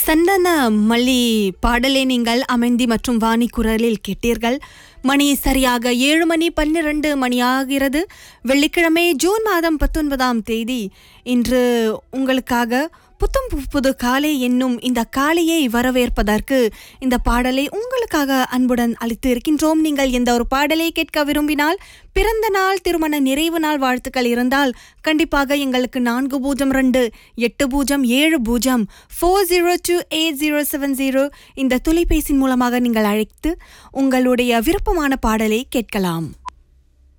சந்தன மல்லி பாடலை நீங்கள் அமைந்தி மற்றும் வாணி குரலில் கேட்டீர்கள் மணி சரியாக ஏழு மணி பன்னிரண்டு மணி ஆகிறது வெள்ளிக்கிழமை ஜூன் மாதம் பத்தொன்பதாம் தேதி இன்று உங்களுக்காக புத்தம் பு- புது காலை என்னும் இந்த காலையை வரவேற்பதற்கு இந்த பாடலை உங்களுக்காக அன்புடன் அளித்து இருக்கின்றோம் நீங்கள் எந்த ஒரு பாடலை கேட்க விரும்பினால் பிறந்த நாள் திருமண நிறைவு நாள் வாழ்த்துக்கள் இருந்தால் கண்டிப்பாக எங்களுக்கு நான்கு பூஜ்ஜியம் ரெண்டு எட்டு பூஜ்ஜியம் ஏழு பூஜ்ஜியம் four zero two eight zero seven zero இந்த தொலைபேசி மூலமாக நீங்கள் அழைத்து உங்களுடைய விருப்பமான பாடலை கேட்கலாம்